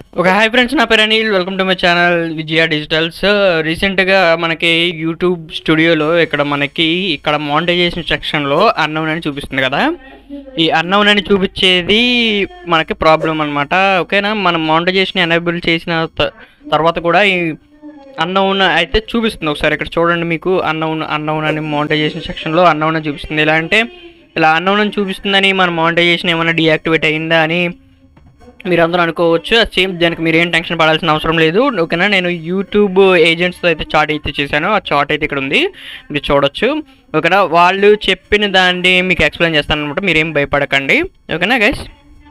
ఒక hi friends నా పేరు Anil welcome to my channel Vijaya digitals రీసెంట్గా మనకి యూట్యూబ్ స్టూడియోలో ఇక్కడ మనకి ఇక్కడ మానిటైజేషన్ సెక్షన్లో అన్నౌన్ అని చూపిస్తుంది కదా ఈ అన్నౌన్ అని చూపించేది మనకి ప్రాబ్లం అనమాట ఓకేనా మనం మానిటైజేషన్ ఎనేబుల్ చేసిన త- తర్వాత కూడా ఈ అన్నౌన్ అయితే చూపిస్తుంది ఒకసారి ఇక్కడ చూడండి మీకు అన్నౌన్ అన్నౌన్ అని మానిటైజేషన్ సెక్షన్లో అన్నౌన్ అని చూపిస్తుంది ఇలా అంటే ఇలా అన్నౌన్ అని చూపిస్తుందని మన మానిటైజేషన్ ఏమైనా డియాక్టివేట్ అయిందా అని మీరు అందరూ అనుకోవచ్చు అది సేమ్ దానికి మీరు ఏం టెన్షన్ పడాల్సిన అవసరం లేదు ఓకేనా నేను యూట్యూబ్ ఏజెంట్స్తో అయితే చాట్ అయితే చేశాను ఆ చాట్ అయితే ఇక్కడ ఉంది మీరు చూడొచ్చు ఓకేనా వాళ్ళు చెప్పిన దాన్ని మీకు ఎక్స్ప్లెయిన్ చేస్తాను అనమాట మీరేం భయపడకండి ఓకేనా గైస్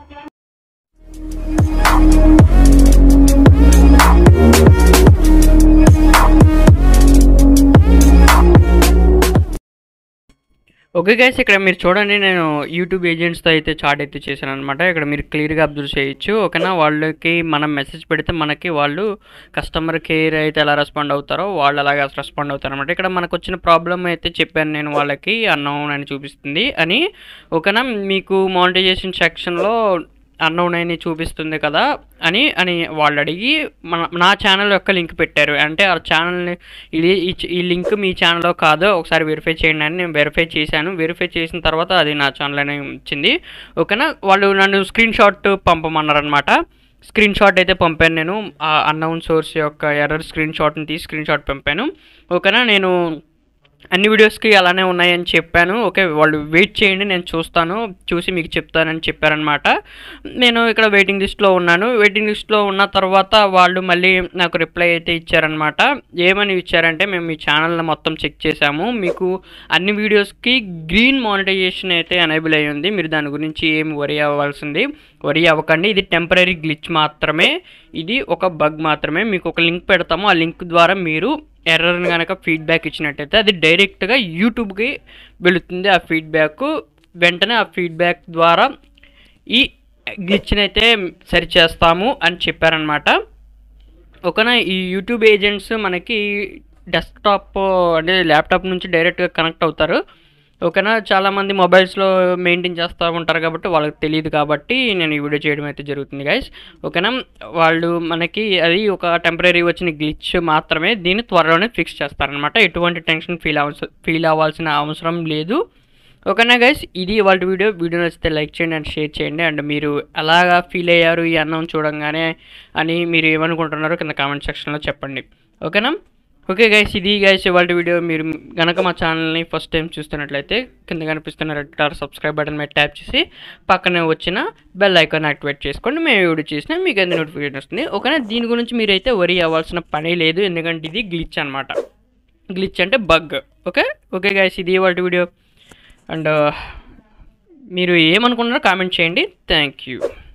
ఓకే గైస్ ఇక్కడ మీరు చూడండి నేను యూట్యూబ్ ఏజెంట్స్తో అయితే చాట్ అయితే చేశాను అనమాట ఇక్కడ మీరు క్లియర్గా అబ్జర్వ్ చేయొచ్చు ఓకేనా వాళ్ళకి మనం మెసేజ్ పెడితే మనకి వాళ్ళు కస్టమర్ కేర్ అయితే ఎలా రెస్పాండ్ అవుతారో వాళ్ళు అలాగా రెస్పాండ్ అవుతారు అనమాట ఇక్కడ మనకు వచ్చిన ప్రాబ్లం అయితే చెప్పాను నేను వాళ్ళకి అన్నౌన్ అని చూపిస్తుంది అని ఓకేనా మీకు మానిటైజేషన్ సెక్షన్లో అన్నౌన్ అని చూపిస్తుంది కదా అని అని వాళ్ళు అడిగి మన నా ఛానల్ యొక్క లింక్ పెట్టారు అంటే ఆ ఛానల్ని ఇది ఈ చ- ఈ లింక్ మీ ఛానల్లో కాదో ఒకసారి వెరిఫై చేయండి అని నేను వెరిఫై చేశాను వెరిఫై చేసిన తర్వాత అది నా ఛానల్ అని వచ్చింది ఓకేనా వాళ్ళు నన్ను స్క్రీన్ షాట్ పంపమన్నారు అనమాట స్క్రీన్ షాట్ అయితే పంపాను నేను ఆ అన్నౌన్ సోర్స్ యొక్క ఎర్రర్ స్క్రీన్ షాట్ని తీసి స్క్రీన్ షాట్ పంపాను ఓకేనా నేను అన్ని వీడియోస్కి అలానే ఉన్నాయని చెప్పాను ఓకే వాళ్ళు వెయిట్ చేయండి నేను చూస్తాను చూసి మీకు చెప్తానని చెప్పారనమాట నేను ఇక్కడ వెయిటింగ్ లిస్ట్లో ఉన్నాను వెయిటింగ్ లిస్ట్లో ఉన్న తర్వాత వాళ్ళు మళ్ళీ నాకు రిప్లై అయితే ఇచ్చారనమాట ఏమని ఇచ్చారంటే మేము మీ ఛానల్ని మొత్తం చెక్ చేసాము మీకు అన్ని వీడియోస్కి గ్రీన్ మానిటైజేషన్ అయితే ఎనేబుల్ అయ్యి ఉంది మీరు దాని గురించి ఏమి వరి అవ్వాల్సింది వరి అవ్వకండి ఇది టెంపరీ గ్లిచ్ మాత్రమే ఇది ఒక బగ్ మాత్రమే మీకు ఒక లింక్ పెడతాము ఆ లింక్ ద్వారా మీరు ఎర్రర్ని కనుక ఫీడ్బ్యాక్ ఇచ్చినట్టయితే అది డైరెక్ట్గా యూట్యూబ్కి వెళుతుంది ఆ ఫీడ్బ్యాక్ వెంటనే ఆ ఫీడ్బ్యాక్ ద్వారా ఈ గ్లిచ్ని అయితే సరి చేస్తాము అని చెప్పారనమాట ఓకేనా ఈ యూట్యూబ్ ఏజెంట్స్ మనకి డెస్క్టాప్ అంటే ల్యాప్టాప్ నుంచి డైరెక్ట్గా కనెక్ట్ అవుతారు ఓకేనా చాలామంది మొబైల్స్లో మెయింటైన్ చేస్తూ ఉంటారు కాబట్టి వాళ్ళకి తెలియదు కాబట్టి నేను ఈ వీడియో చేయడం అయితే జరుగుతుంది గైస్ ఓకేనా వాళ్ళు మనకి అది ఒక టెంపరీ వచ్చిన గ్లిచ్ మాత్రమే దీన్ని త్వరలోనే ఫిక్స్ చేస్తారనమాట ఎటువంటి టెన్షన్ ఫీల్ అవ ఫీల్ అవ్వాల్సిన అవసరం లేదు ఓకేనా గైస్ ఇది వాళ్ళ వీడియో వీడియో నచ్చితే లైక్ చేయండి అండ్ షేర్ చేయండి అండ్ మీరు ఎలాగా ఫీల్ అయ్యారు ఈ అన్నం చూడంగానే అని మీరు ఏమనుకుంటున్నారో కింద కామెంట్ సెక్షన్లో చెప్పండి ఓకేనా ఓకే గైస్ ఇది గైస్ ఇవాళ వీడియో మీరు గనక మా ఛానల్ని ఫస్ట్ టైం చూస్తున్నట్లయితే కింద కనిపిస్తున్న రెడ్ కలర్ సబ్స్క్రైబ్ బటన్ మీద ట్యాప్ చేసి పక్కనే వచ్చిన బెల్ ఐకాన్ యాక్టివేట్ చేసుకోండి మేము వీడియో చేసినా మీకు ఎంత నోటిఫికేషన్ వస్తుంది ఓకేనా దీని గురించి మీరైతే వరి అవ్వాల్సిన పని లేదు ఎందుకంటే ఇది గ్లిచ్ అనమాట గ్లిచ్ అంటే బగ్ ఓకే ఓకే గైస్ ఇది ఇవాళ వీడియో అండ్ మీరు ఏమనుకున్నారో కామెంట్ చేయండి థ్యాంక్ యూ